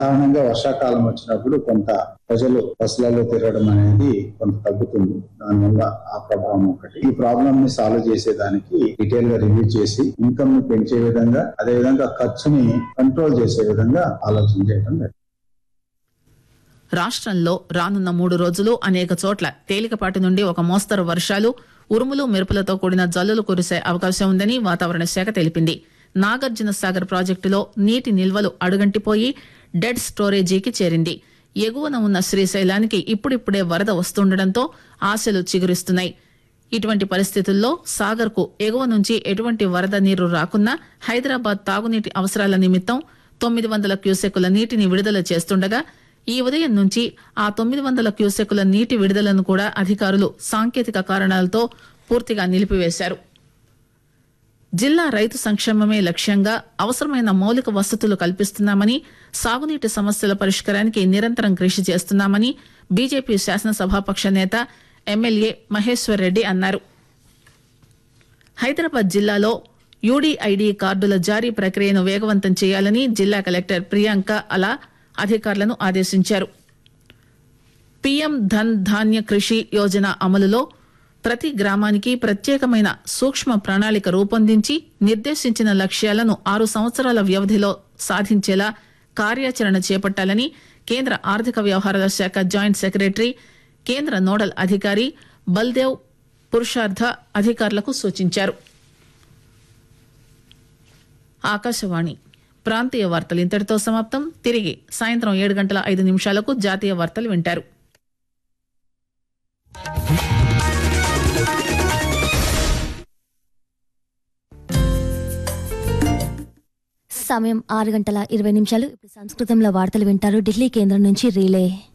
సాధారణంగా వర్షాకాలం వచ్చినప్పుడు కొంత ప్రజలు బస్సులలో తిరగడం అనేది కొంత తగ్గుతుంది దానివల్ల ఆ ప్రభావం ఒకటి ఈ ప్రాబ్లమ్ ని సాల్వ్ చేసేదానికి డీటెయిల్ గా రివ్యూ చేసి ఇన్కమ్ ని పెంచే విధంగా అదే విధంగా ఖర్చుని కంట్రోల్ చేసే విధంగా ఆలోచన చేయడం జరిగింది. రాష్ట్రంలో రానున్న మూడు రోజులు అనేక చోట్ల తేలికపాటి నుండి ఒక మోస్తరు వర్షాలు ఉరుములు మెరుపులతో కూడిన జల్లులు కురిసే అవకాశం ఉందని వాతావరణ శాఖ తెలిపింది నాగార్జున సాగర్ ప్రాజెక్టులో నీటి నిల్వలు అడుగంటిపోయి డెడ్ స్టోరేజీకి చేరింది ఎగువన ఉన్న శ్రీశైలానికి ఇప్పుడిప్పుడే వరద వస్తుండటంతో ఆశలు చిగురిస్తున్నాయి ఇటువంటి పరిస్థితుల్లో సాగర్ కు ఎగువ నుంచి ఎటువంటి వరద నీరు రాకున్నా హైదరాబాద్ తాగునీటి అవసరాల నిమిత్తం తొమ్మిది వందల క్యూసెక్కుల నీటిని విడుదల చేస్తుండగా ఈ ఉదయం నుంచి ఆ తొమ్మిది వందల క్యూసెక్కుల నీటి విడుదలను కూడా అధికారులు సాంకేతిక కారణాలతో పూర్తిగా నిలిపివేశారు జిల్లా రైతు సంక్షేమమే లక్ష్యంగా అవసరమైన మౌలిక వసతులు కల్పిస్తున్నామని సాగునీటి సమస్యల పరిష్కారానికి నిరంతరం కృషి చేస్తున్నామని బీజేపీ శాసనసభాపక్ష నేత ఎమ్మెల్యే మహేశ్వర్ రెడ్డి అన్నారు హైదరాబాద్ జిల్లాలో యూడీఐడీ కార్డుల జారీ ప్రక్రియను వేగవంతం చేయాలని జిల్లా కలెక్టర్ ప్రియాంక అలా అధికారులను ఆదేశించారు పీఎం ధన్ ధాన్య కృషి యోజన అమలులో ప్రతి గ్రామానికి ప్రత్యేకమైన సూక్ష్మ ప్రణాళిక రూపొందించి నిర్దేశించిన లక్ష్యాలను ఆరు సంవత్సరాల వ్యవధిలో సాధించేలా కార్యాచరణ చేపట్టాలని కేంద్ర ఆర్థిక వ్యవహారాల శాఖ జాయింట్ సెక్రటరీ కేంద్ర నోడల్ అధికారి బల్దేవ్ పురుషార్థ అధికారులకు సూచించారు ఆకాశవాణి ప్రాంతీయ వార్తలు ఇంతటితో సమాప్తం తిరిగి సాయంత్రం ఏడు గంటల ఐదు నిమిషాలకు జాతీయ వార్తలు వింటారు సమయం ఆరు గంటల ఇరవై నిమిషాలు ఇప్పుడు సంస్కృతంలో వార్తలు వింటారు ఢిల్లీ కేంద్రం నుంచి రీలే